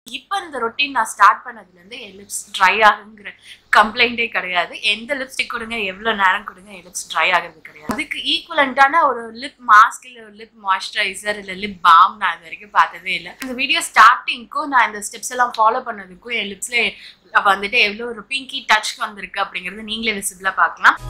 இப்போ இந்த ரொட்டீன் நான் ஸ்டார்ட் பண்ணதுலேருந்து என் லிப்ஸ் ட்ரை ஆகுங்கிற கம்ப்ளைண்ட்டே கிடையாது எந்த லிப்ஸ்டிக் கொடுங்க எவ்வளோ நேரம் கொடுங்க என் லிப்ஸ் ட்ரை ஆகிறது கிடையாது அதுக்கு ஈக்குவலண்ட்டான ஒரு லிப் மாஸ்க் இல்லை ஒரு லிப் மாய்ஸ்சரைசர் இல்லை லிப் பாம் நான் இது வரைக்கும் பார்த்ததே இல்லை இந்த வீடியோ ஸ்டார்டிங்க்கும் நான் இந்த ஸ்டெப்ஸ் எல்லாம் ஃபாலோ பண்ணதுக்கும் என் லிப்ஸில் வந்துட்டு எவ்வளோ ஒரு பிங்கி டச் வந்திருக்கு அப்படிங்கிறது நீங்களே விசிபிளாக பார்க்கலாம்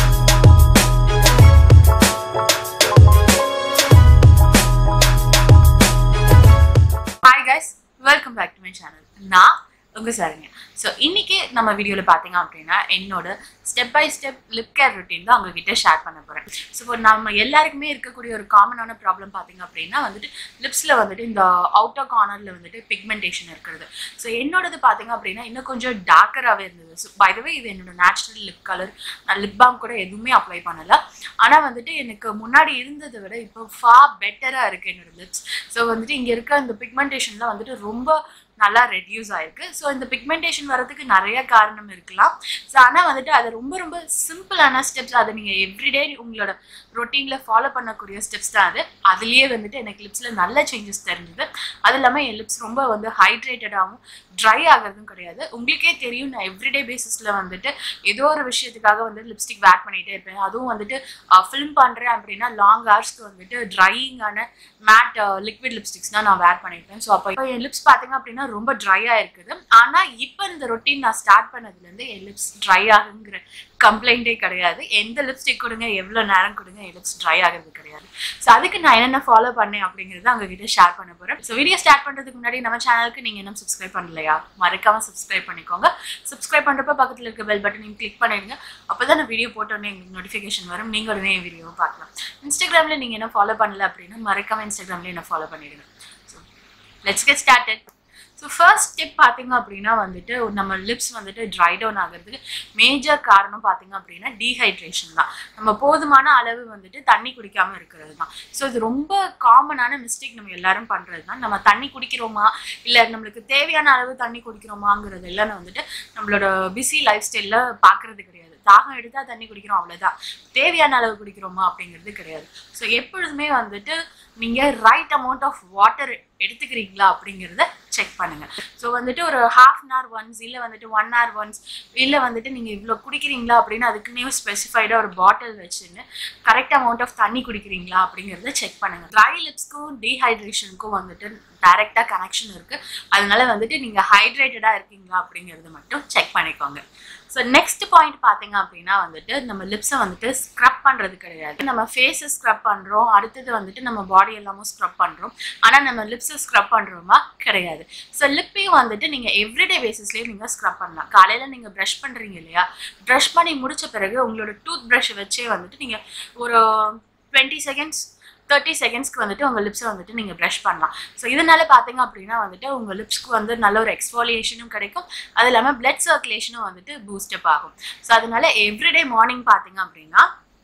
hi guys welcome back to my channel நான் உங்க சரிங்க ஸோ இன்னைக்கு நம்ம வீடியோவில் பார்த்தீங்க அப்படின்னா என்னோட step by step lip care routine தான் உங்ககிட்ட ஷேர் பண்ண போகிறேன் ஸோ இப்போ நம்ம எல்லாருக்குமே இருக்கக்கூடிய ஒரு காமனான ப்ராப்ளம் பார்த்தீங்க அப்படின்னா வந்துட்டு லிப்ஸில் வந்துட்டு இந்த அவுட்டர் கார்னரில் வந்துட்டு பிக்மெண்டேஷன் இருக்கிறது ஸோ என்னோடது பார்த்தீங்க அப்படின்னா இன்னும் கொஞ்சம் டார்க்கராகவே இருந்தது ஸோ பைதவே இது என்னோட நேச்சுரல் லிப் கலர் நான் லிப் பாம் கூட எதுவுமே அப்ளை பண்ணலை ஆனால் வந்துட்டு எனக்கு முன்னாடி இருந்ததை விட இப்போ ஃபா பெட்டராக இருக்குது என்னோட லிப்ஸ் ஸோ வந்துட்டு இங்கே இருக்க இந்த பிக்மெண்டேஷன்லாம் வந்துட்டு ரொம்ப நல்லா ரெடியூஸ் ஆயிருக்கு ஸோ இந்த பிக்மெண்டேஷன் வரதுக்கு நிறைய காரணம் இருக்கலாம் ஸோ ஆனால் வந்துட்டு அது ரொம்ப ரொம்ப சிம்பிளான ஸ்டெப்ஸ் அதை நீங்கள் எவ்ரிடே உங்களோட ரொட்டீனில் ஃபாலோ பண்ணக்கூடிய ஸ்டெப்ஸ் தான் அது அதுலேயே வந்துட்டு எனக்கு லிப்ஸில் நல்ல சேஞ்சஸ் தெரிஞ்சுது அது இல்லாமல் என் லிப்ஸ் ரொம்ப வந்து ஹைட்ரேட்டடாகவும் ட்ரை ஆகிறதும் கிடையாது உங்களுக்கே தெரியும் நான் எவ்ரிடே பேசிஸில் வந்துட்டு ஏதோ ஒரு விஷயத்துக்காக வந்து லிப்ஸ்டிக் வேட் பண்ணிகிட்டே இருப்பேன் அதுவும் வந்துட்டு ஃபிலிம் பண்ணுறேன் அப்படின்னா லாங் ஹவர்ஸ்க்கு வந்துட்டு ட்ரையிங்கான மேட் லிக்விட் லிப்ஸ்டிக்ஸ் தான் நான் வேர் பண்ணியிருப்பேன் ஸோ அப்போ இப்போ என் லிப்ஸ் பார்த்தீங்க அப்படின்னா ரொம்ப ட்ரையாக இருக்குது ஆனால் இப்போ இந்த ரொட்டீன் நான் ஸ்டார்ட் பண்ணதுலேருந்து என் லிப்ஸ் ட்ரை ஆகுங்கிற கம்ப்ளைண்ட்டே கிடையாது எந்த லிப்ஸ்டிக் கொடுங்க எவ்வளோ நேரம் கொடுங்க என் லிப்ஸ் ட்ரை ஆகிறது கிடையாது ஸோ அதுக்கு நான் என்னென்ன ஃபாலோ பண்ணேன் அப்படிங்கிறத உங்ககிட்ட ஷேர் பண்ண போகிறேன் ஸோ வீடியோ ஸ்டார்ட் பண்ணுறதுக்கு முன்னாடி நம்ம சேனலுக்கு நீங்கள் இன்னும் சப்ஸ்கிரைப் பண்ணலையா மறக்காம சப்ஸ்கிரைப் பண்ணிக்கோங்க சப்ஸ்கிரைப் பண்ணுறப்ப பக்கத்தில் இருக்க பெல் பட்டனையும் கிளிக் பண்ணிடுங்க அப்போ தான் நான் வீடியோ போட்டோன்னே எங்களுக்கு நோட்டிஃபிகேஷன் வரும் நீங்கள் உடனே என் வீடியோவும் பார்க்கலாம் இன்ஸ்டாகிராமில் நீங்கள் என்ன ஃபாலோ பண்ணல அப்படின்னா மறக்காம இன்ஸ்டாகிராமில் என்ன ஃபாலோ பண்ணிடுங்க so let's get started so first step பார்த்தீங்க அப்படின்னா வந்துட்டு நம்ம லிப்ஸ் வந்துட்டு ட்ரை டவுன் ஆகிறதுக்கு மேஜர் காரணம் பார்த்தீங்க அப்படின்னா டீஹைட்ரேஷன் தான் நம்ம போதுமான அளவு வந்துட்டு தண்ணி குடிக்காமல் இருக்கிறது தான் ஸோ இது ரொம்ப காமனான மிஸ்டேக் நம்ம எல்லாரும் பண்ணுறது தான் நம்ம தண்ணி குடிக்கிறோமா இல்லை நம்மளுக்கு தேவையான அளவு தண்ணி குடிக்கிறோமாங்கிறது எல்லாம் வந்துட்டு நம்மளோட பிஸி லைஃப் ஸ்டைலில் பார்க்குறது கிடையாது தாகம் எடுத்தால் தண்ணி குடிக்கிறோம் அவ்வளோதான் தேவையான அளவு குடிக்கிறோமா அப்படிங்கிறது கிடையாது ஸோ எப்பொழுதுமே வந்துட்டு நீங்கள் ரைட் அமௌண்ட் ஆஃப் வாட்டர் எடுத்துக்கிறீங்களா அப்படிங்கிறத செக் பண்ணுங்கள் ஸோ வந்துட்டு ஒரு ஹாஃப் அன் ஹவர் ஒன்ஸ் இல்லை வந்துட்டு ஒன் ஹவர் ஒன்ஸ் இல்லை வந்துட்டு நீங்கள் இவ்வளோ குடிக்கிறீங்களா அப்படின்னு அதுக்குன்னே ஸ்பெசிஃபைடாக ஒரு பாட்டில் வச்சுன்னு கரெக்ட் அமௌண்ட் ஆஃப் தண்ணி குடிக்கிறீங்களா அப்படிங்கிறத செக் பண்ணுங்கள் ட்ரை லிப்ஸ்க்கும் டீஹைட்ரேஷனுக்கும் வந்துட்டு டைரெக்டாக கனெக்ஷன் இருக்குது அதனால வந்துட்டு நீங்கள் ஹைட்ரேட்டடாக இருக்கீங்களா அப்படிங்கிறத மட்டும் செக் பண்ணிக்கோங்க ஸோ நெக்ஸ்ட் பாயிண்ட் பார்த்தீங்க அப்படின்னா வந்துட்டு நம்ம லிப்ஸை வந்துட்டு ஸ்க்ரப் பண்ணுறது கிடையாது நம்ம ஃபேஸை ஸ்க்ரப் பண்ணுறோம் அடுத்தது வந்துட்டு நம்ம பாடி எல்லாமும் ஸ்க்ரப் பண்ணுறோம் ஆனால் நம்ம லிப்ஸை ஸ்க்ரப் பண்ணுறோமா கிடையாது ஸோ லிப்பையும் வந்துட்டு நீங்கள் எவ்ரிடே பேசிஸ்லேயே நீங்கள் ஸ்க்ரப் பண்ணலாம் காலையில் நீங்கள் ப்ரஷ் பண்ணுறீங்க இல்லையா ப்ரஷ் பண்ணி முடிச்ச பிறகு உங்களோட டூத் ப்ரஷ் வச்சே வந்துட்டு நீங்கள் ஒரு டுவெண்ட்டி செகண்ட்ஸ் தேர்ட்டி செகண்ட்ஸ்க்கு வந்துட்டு உங்கள் லிப்ஸை வந்துட்டு நீங்கள் ப்ரஷ் பண்ணலாம் ஸோ இதனால பார்த்தீங்க அப்படின்னா வந்துட்டு உங்கள் லிப்ஸ்க்கு வந்து நல்ல ஒரு எக்ஸ்ஃபாலியேஷனும் கிடைக்கும் அது இல்லாமல் பிளட் சர்க்குலேஷனும் வந்துட்டு பூஸ்டப் ஆகும் ஸோ அதனால எவ்ரிடே மார்னிங் பார்த்தீங்க அப்படின்னா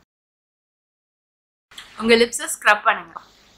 உங்கள் லிப்ஸை ஸ்க்ரப் பண்ணுங்க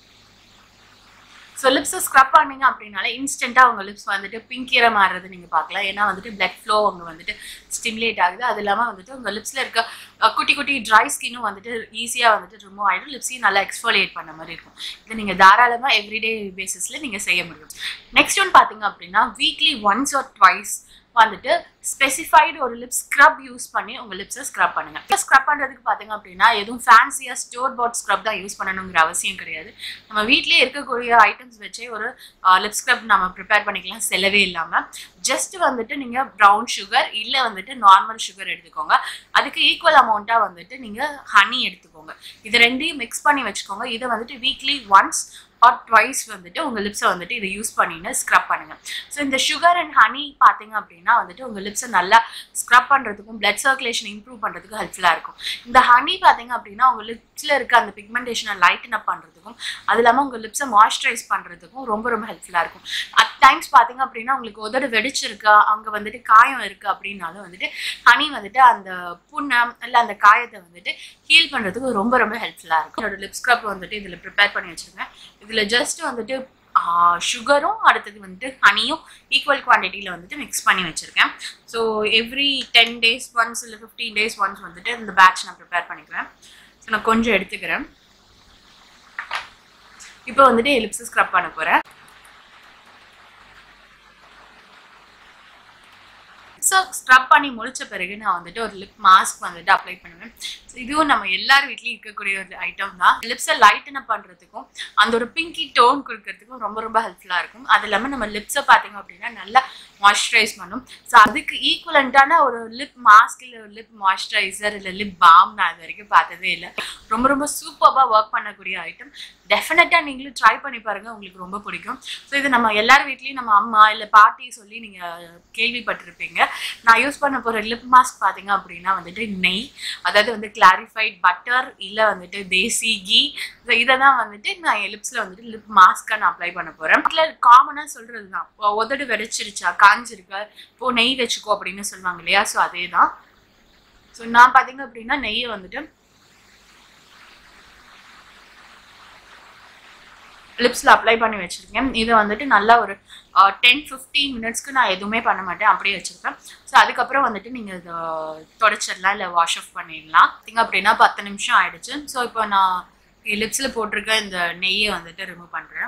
ஸோ லிப்ஸை ஸ்க்ரப் பண்ணீங்க அப்படின்னாலே இன்ஸ்டண்ட்டாக உங்கள் லிப்ஸ் வந்துட்டு பிங்கிற மாறுறது நீங்கள் பார்க்கலாம் ஏன்னா வந்துட்டு பிளட் ஃப்ளோ அங்கே வந்துட்டு ஸ்டிமுலேட் ஆகுது அது இல்லாமல் வந்துட்டு உங்கள் லிப்ஸில் இருக்க குட்டி குட்டி ட்ரை ஸ்கின்னும் வந்துட்டு ஈஸியாக வந்துட்டு ரிமூவ் ஆகிடும் லிப்ஸையும் நல்லா எக்ஸ்ஃபாலியேட் பண்ண மாதிரி இருக்கும் இதை நீங்கள் தாராளமாக எவ்ரிடே பேசிஸில் நீங்கள் செய்ய முடியும் நெக்ஸ்ட் ஒன் பார்த்தீங்க அப்படின்னா வீக்லி ஒன்ஸ் ஆர் ட்வைஸ் வந்துட்டு ஸ்பெசிஃபைடு ஒரு லிப் ஸ்க்ரப் யூஸ் பண்ணி உங்கள் லிப்ஸை ஸ்க்ரப் பண்ணுங்க இப்போ ஸ்க்ரப் பண்ணுறதுக்கு பார்த்தீங்க அப்படின்னா எதுவும் ஃபேன்சியாக ஸ்டோர் பாட் ஸ்க்ரப் தான் யூஸ் பண்ணணுங்கிற அவசியம் கிடையாது நம்ம வீட்லேயே இருக்கக்கூடிய ஐட்டம்ஸ் வச்சே ஒரு லிப் ஸ்க்ரப் நம்ம ப்ரிப்பேர் பண்ணிக்கலாம் செலவே இல்லாமல் ஜஸ்ட் வந்துட்டு நீங்கள் ப்ரௌன் சுகர் இல்லை வந்துட்டு நார்மல் சுகர் எடுத்துக்கோங்க அதுக்கு ஈக்குவல் அமௌண்ட்டாக வந்துட்டு நீங்கள் ஹனி எடுத்துக்கோங்க இது ரெண்டையும் மிக்ஸ் பண்ணி வச்சுக்கோங்க இதை வந்துட்டு வீக்லி ஒன்ஸ் ஆர் ட்வைஸ் வந்துட்டு உங்கள் லிப்ஸை வந்துட்டு இதை யூஸ் பண்ணின்னு ஸ்க்ரப் பண்ணுங்கள் ஸோ இந்த சுகர் அண்ட் ஹனி பார்த்தீங்க அப்படின்னா வந்துட்டு உங்கள் லிப்ஸை நல்லா ஸ்க்ரப் பண்ணுறதுக்கும் பிளட் சர்க்குலேஷன் இம்ப்ரூவ் பண்ணுறதுக்கும் ஹெல்ப்ஃபுல்லாக இருக்கும் இந்த ஹனி பார்த்தீங்க அப்படின்னா உங்கள் லிப்ஸில் இருக்க அந்த பிக்மெண்டேஷனை லைட்டன் அப் பண்ணுறதுக்கும் அது இல்லாமல் உங்கள் லிப்ஸை மாய்ஸ்சரைஸ் பண்ணுறதுக்கும் ரொம்ப ரொம்ப ஹெல்ப்ஃபுல்லாக இருக்கும் அட் டைம்ஸ் பார்த்தீங்க அப்படின்னா உங்களுக்கு உதடு வெடிச்சிருக்கா அங்கே வந்துட்டு காயம் இருக்குது அப்படின்னாலும் வந்துட்டு ஹனி வந்துட்டு அந்த புண்ணை இல்லை அந்த காயத்தை வந்துட்டு ஹீல் பண்ணுறதுக்கு ரொம்ப ரொம்ப ஹெல்ப்ஃபுல்லாக இருக்கும் என்னோட லிப் ஸ்க்ரப் வந்துட்டு இதில் ப்ரிப்பேர் பண்ணி வச்சுருக்கேன் இதில் ஜஸ்ட் வந்துட்டு சுகரும் அடுத்தது வந்துட்டு ஹனியும் ஈக்குவல் குவான்டிட்டியில் வந்துட்டு மிக்ஸ் பண்ணி வச்சுருக்கேன் so every ten days once இல்லை ஃபிஃப்டீன் டேஸ் ஒன்ஸ் வந்துட்டு இந்த பேட்ச் நான் ப்ரிப்பேர் பண்ணிக்கிறேன் ஸோ நான் கொஞ்சம் எடுத்துக்கிறேன் இப்போ வந்துட்டு எலிப்ஸை ஸ்க்ரப் பண்ண போகிறேன் லிப்ஸை ஸ்க்ரப் பண்ணி முடிச்ச பிறகு நான் வந்துட்டு ஒரு லிப் மாஸ்க் வந்துட்டு அப்ளை பண்ணுவேன் ஸோ இதுவும் நம்ம எல்லார் வீட்லேயும் இருக்கக்கூடிய ஒரு ஐட்டம் தான் லிப்ஸை லைட்டன் அப் பண்ணுறதுக்கும் அந்த ஒரு பிங்கி டோன் கொடுக்கறதுக்கும் ரொம்ப ரொம்ப ஹெல்ப்ஃபுல்லாக இருக்கும் அது இல்லாமல் நம்ம லிப்ஸை பார்த்தீங்க அப்படின்னா நல்லா மாய்ஸ்சரைஸ் பண்ணும் ஸோ அதுக்கு ஈக்குவலண்ட்டான ஒரு லிப் மாஸ்க் இல்லை ஒரு லிப் மாய்ஸ்சரைசர் இல்லை லிப் பாம் நான் இது வரைக்கும் பார்த்ததே இல்லை ரொம்ப ரொம்ப சூப்பராக ஒர்க் பண்ணக்கூடிய ஐட்டம் டெஃபினட்டாக நீங்களும் ட்ரை பண்ணி பாருங்கள் உங்களுக்கு ரொம்ப பிடிக்கும் ஸோ இது நம்ம எல்லார் வீட்லேயும் நம்ம அம்மா இல்லை பாட்டி சொல்லி நீங்கள் கேள்விப்பட்டிருப்பீங்க நான் யூஸ் பண்ண போகிற லிப் மாஸ்க் பார்த்தீங்க அப்படின்னா வந்துட்டு நெய் அதாவது வந்து கிளாரிஃபைட் பட்டர் இல்லை வந்துட்டு தேசி கீ ஸோ இதை தான் வந்துட்டு நான் என் லிப்ஸில் வந்துட்டு லிப் மாஸ்க்காக நான் அப்ளை பண்ண போகிறேன் வீட்டில் காமனாக சொல்கிறது தான் உ- உதடு வெடிச்சிருச்சா காஞ்சிருக்கா இப்போ நெய் வச்சுக்கோ அப்படின்னு சொல்லுவாங்க இல்லையா ஸோ அதே தான் ஸோ நான் பார்த்தீங்க அப்படின்னா நெய்யை வந்துட்டு லிப்ஸில் அப்ளை பண்ணி வச்சுருக்கேன் இதை வந்துட்டு நல்லா ஒரு டென் ஃபிஃப்டீன் மினிட்ஸ்க்கு நான் எதுவுமே பண்ண மாட்டேன் அப்படியே வச்சுருப்பேன் ஸோ அதுக்கப்புறம் வந்துட்டு நீங்கள் இதை தொடச்சிடலாம் இல்லை வாஷ் ஆஃப் பண்ணிடலாம் திங்க அப்படின்னா பத்து நிமிஷம் ஆயிடுச்சு ஸோ இப்போ நான் லிப்ஸில் போட்டிருக்க இந்த நெய்யை வந்துட்டு ரிமூவ் பண்ணுறேன்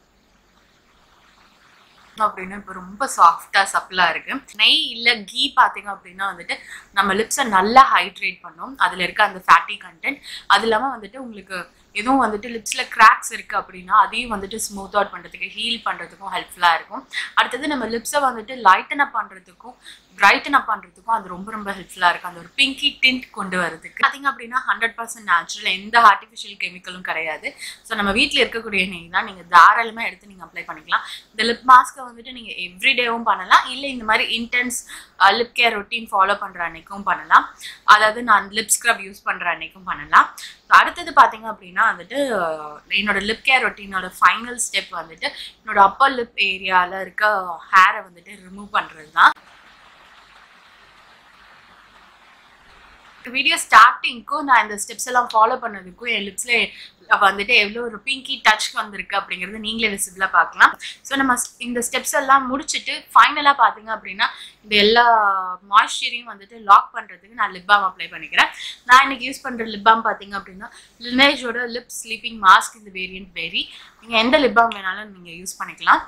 அப்படின்னு இப்போ ரொம்ப சாஃப்டாக சப்பிளாக இருக்கு நெய் இல்லை கீ பார்த்தீங்க அப்படின்னா வந்துட்டு நம்ம லிப்ஸை நல்லா ஹைட்ரேட் பண்ணும் அதில் இருக்க அந்த ஃபேட்டி கண்டென்ட் அது இல்லாமல் வந்துட்டு உங்களுக்கு எதுவும் வந்துட்டு லிப்ஸில் கிராக்ஸ் இருக்குது அப்படின்னா அதையும் வந்துட்டு ஸ்மூத் அவுட் பண்ணுறதுக்கு ஹீல் பண்ணுறதுக்கும் ஹெல்ப்ஃபுல்லாக இருக்கும் அடுத்தது நம்ம லிப்ஸை வந்துட்டு லைட்டன் அப் பண்ணுறதுக்கும் பிரைட்டன் அப் பண்ணுறதுக்கும் அது ரொம்ப ரொம்ப ஹெல்ப்ஃபுல்லாக இருக்கும் அந்த ஒரு பிங்கி டிண்ட் கொண்டு வரதுக்கு பார்த்தீங்க அப்படின்னா ஹண்ட்ரட் பர்சன்ட் நேச்சுரல் எந்த ஆர்டிஃபிஷியல் கெமிக்கலும் கிடையாது ஸோ நம்ம வீட்டில் இருக்கக்கூடிய நெய் தான் நீங்கள் தாராளமாக எடுத்து நீங்கள் அப்ளை பண்ணிக்கலாம் இந்த லிப் மாஸ்க்கை வந்துட்டு நீங்கள் எவ்ரிடேவும் பண்ணலாம் இல்லை இந்த மாதிரி intense lip care routine follow பண்ணுற அன்னைக்கும் பண்ணலாம் அதாவது நான் லிப் ஸ்க்ரப் யூஸ் பண்ணுற அன்னைக்கும் பண்ணலாம் So, அடுத்தது பார்த்தீங்க அப்படின்னா வந்துட்டு அஹ், என்னோட லிப் கேர் ரொட்டீனோட ஃபைனல் ஸ்டெப் வந்துட்டு என்னோட அப்பர் லிப் ஏரியாவில் இருக்க ஹேரை வந்துட்டு ரிமூவ் பண்ணுறது தான் வீடியோ ஸ்டார்டிங்க்கும் நான் இந்த ஸ்டெப்ஸ் எல்லாம் ஃபாலோ பண்ணதுக்கும் என் லிப்ஸில் வந்துட்டு எவ்வளோ ஒரு பிங்கி டச் வந்திருக்கு அப்படிங்கிறது நீங்களே விசிபிளாக பார்க்கலாம் ஸோ நம்ம ஸ்- இந்த ஸ்டெப்ஸ் எல்லாம் முடிச்சுட்டு ஃபைனலாக பார்த்தீங்க அப்படின்னா இந்த எல்லா மாய்ஸ்சரையும் வந்துட்டு லாக் பண்ணுறதுக்கு நான் லிப் பாம் அப்ளை பண்ணிக்கிறேன் நான் இன்னைக்கு யூஸ் பண்ணுற லிப் பாம் பார்த்தீங்க அப்படின்னா லினேஜோட லிப் ஸ்லீப்பிங் மாஸ்க் இந்த வேரியன்ட் வெரி நீங்கள் எந்த லிப் பாம் வேணாலும் நீங்கள் யூஸ் பண்ணிக்கலாம்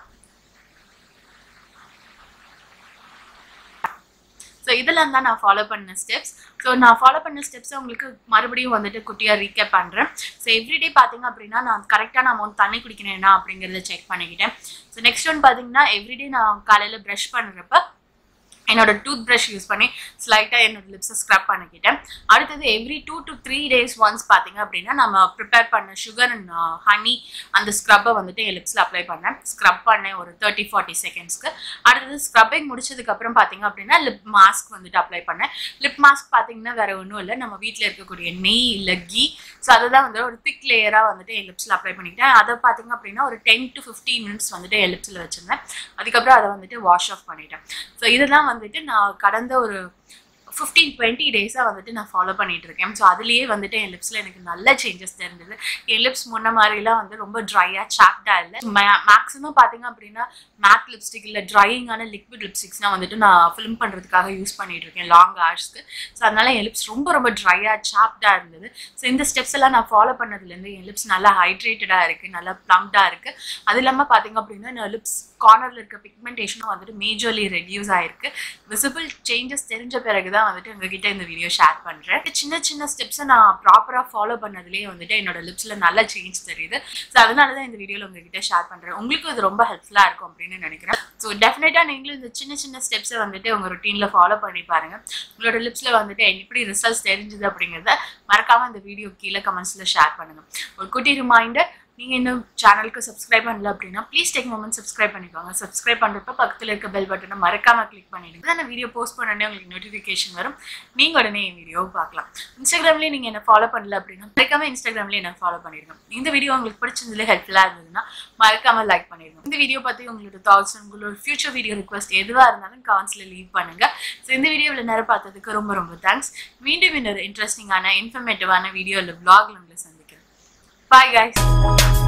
ஸோ இதெல்லாம் தான் நான் ஃபாலோ பண்ண ஸ்டெப்ஸ் ஸோ நான் ஃபாலோ பண்ண ஸ்டெப்ஸை உங்களுக்கு மறுபடியும் வந்துட்டு குட்டியாக ரீகேப் பண்ணுறேன் ஸோ எவ்ரிடே பார்த்தீங்க அப்படின்னா நான் கரெக்டான அமௌண்ட் தண்ணி குடிக்கிறேனா அப்படிங்கிறத செக் பண்ணிக்கிட்டேன் ஸோ நெக்ஸ்ட் ஒன் பார்த்தீங்கன்னா எவ்ரிடே நான் காலையில் ப்ரஷ் பண்ணுறப்ப என்னோட டூத் ப்ரஷ் யூஸ் பண்ணி ஸ்லைட்டாக என்னோட லிப்ஸை ஸ்க்ரப் பண்ணிக்கிட்டேன் அடுத்தது every two to three days once பார்த்தீங்க அப்படின்னா நம்ம ப்ரிப்பேர் பண்ண சுகர் அண்ட் ஹனி அந்த ஸ்க்ரப்பை வந்துட்டு என் லிப்ஸில் அப்ளை பண்ணேன் ஸ்க்ரப் பண்ணேன் ஒரு தேர்ட்டி ஃபார்ட்டி செகண்ட்ஸ்க்கு அடுத்தது ஸ்க்ரப்பிங் முடிச்சதுக்கப்புறம் பார்த்தீங்க அப்படின்னா லிப் மாஸ்க் வந்துட்டு அப்ளை பண்ணேன் லிப் மாஸ்க் பார்த்தீங்கன்னா வேற ஒன்றும் இல்லை நம்ம வீட்டில் இருக்கக்கூடிய நெய் இல்லை கீ ஸோ அதை தான் வந்து ஒரு திக் லேயராக வந்துட்டு என் லிப்ஸில் அப்ளை பண்ணிக்கிட்டேன் அதை பார்த்தீங்க அப்படின்னா ஒரு டென் டு ஃபிஃப்டீன் மினிட்ஸ் வந்துட்டு என் லிப்ஸில் வச்சிருந்தேன் அதுக்கப்புறம் அதை வந்துட்டு வாஷ் ஆஃப் பண்ணிட்டேன் ஸோ இதெல்லாம் வந்துட்டு நான் கடந்த ஒரு ஃபிஃப்டீன் டுவெண்ட்டி டேஸாக வந்துட்டு நான் ஃபாலோ பண்ணிட்டு இருக்கேன் ஸோ அதுலேயே வந்துட்டு என் லிப்ஸில் எனக்கு நல்ல சேஞ்சஸ் தெரிஞ்சது என் லிப்ஸ் முன்ன மாதிரிலாம் வந்து ரொம்ப ட்ரையாக சாக்டாக இல்லை மேக்ஸிமம் பார்த்தீங்க அப்படின்னா மேட் லிப்ஸ்டிக் இல்லை ட்ரையிங்கான லிக்விட் லிப்ஸ்டிக்ஸ்லாம் வந்துட்டு நான் ஃபிலிம் பண்ணுறதுக்காக யூஸ் பண்ணிட்டு இருக்கேன் லாங் ஹார்ஸ்க்கு ஸோ அதனால என் லிப்ஸ் ரொம்ப ரொம்ப ட்ரையாக சாப்டாக இருந்தது ஸோ இந்த ஸ்டெப்ஸ் எல்லாம் நான் ஃபாலோ பண்ணதுலேருந்து என் லிப்ஸ் நல்லா ஹைட்ரேட்டடாக இருக்குது நல்லா ப்ளம்டாக இருக்குது அது இல்லாமல் பார்த்தீங்க அப்படின்னா என் லிப்ஸ் கார்னரில் இருக்க பிக்மெண்டேஷனும் வந்துட்டு மேஜர்லி ரெடியூஸ் ஆயிருக்கு விசிபிள் சேஞ்சஸ் தெரிஞ்ச பிறகு தான் வந்துட்டு உங்ககிட்ட இந்த வீடியோ ஷேர் பண்ணுறேன் சின்ன சின்ன ஸ்டெப்ஸை நான் ப்ராப்பராக ஃபாலோ பண்ணதுலேயே வந்துட்டு என்னோட லிப்ஸில் நல்ல சேஞ்ச் தெரியுது ஸோ அதனால தான் இந்த வீடியோவில் உங்ககிட்ட ஷேர் பண்ணுறேன் உங்களுக்கும் இது ரொம்ப ஹெல்ப்ஃபுல்லாக இருக்கும் அப்படின்னு நினைக்கிறேன் ஸோ டெஃபினட்டாக நீங்களும் இந்த சின்ன சின்ன ஸ்டெப்ஸை வந்துட்டு உங்கள் ருட்டீனில் ஃபாலோ பண்ணி பாருங்கள் உங்களோட லிப்ஸில் வந்துட்டு எப்படி ரிசல்ட்ஸ் தெரிஞ்சுது அப்படிங்கிறத மறக்காமல் இந்த வீடியோ கீழே கமெண்ட்ஸில் ஷேர் பண்ணுங்கள் ஒரு குட்டி ரிமைண்டர் நீங்கள் இன்னும் சேனலுக்கு சப்ஸ்கிரைப் பண்ணல அப்படின்னா ப்ளீஸ் டேக் மோமெண்ட் சப்ஸ்கிரைப் பண்ணிக்கோங்க சப்ஸ்கிரைப் பண்ணுறப்ப பக்கத்தில் இருக்க பெல் பட்டனை மறக்காம கிளிக் பண்ணிடுங்க தான் வீடியோ போஸ்ட் பண்ணனே உங்களுக்கு நோட்டிஃபிகேஷன் வரும் நீங்கள் உடனே என் வீடியோவை பார்க்கலாம் இன்ஸ்டாகிராம்லேயே நீங்கள் என்ன ஃபாலோ பண்ணல அப்படின்னா மறக்காம இன்ஸ்டாகிராம்லேயே என்ன ஃபாலோ பண்ணிடுங்க இந்த வீடியோ உங்களுக்கு பிடிச்சிருந்ததுல ஹெல்ப்ஃபுல்லாக இருந்ததுன்னா மறக்காம லைக் பண்ணிடுங்க இந்த வீடியோ பற்றி உங்களோட தாட்ஸ் உங்களோட ஃபியூச்சர் வீடியோ ரிக்வஸ்ட் எதுவாக இருந்தாலும் கமெண்ட்ஸில் லீவ் பண்ணுங்க ஸோ இந்த வீடியோவில் நேரம் பார்த்ததுக்கு ரொம்ப ரொம்ப தேங்க்ஸ் மீண்டும் இன்னொரு இன்ட்ரெஸ்டிங்கான இன்ஃபர்மேட்டிவான வீடியோவில் vlogல உங்களை சந்திக்கிறேன் பாய் guys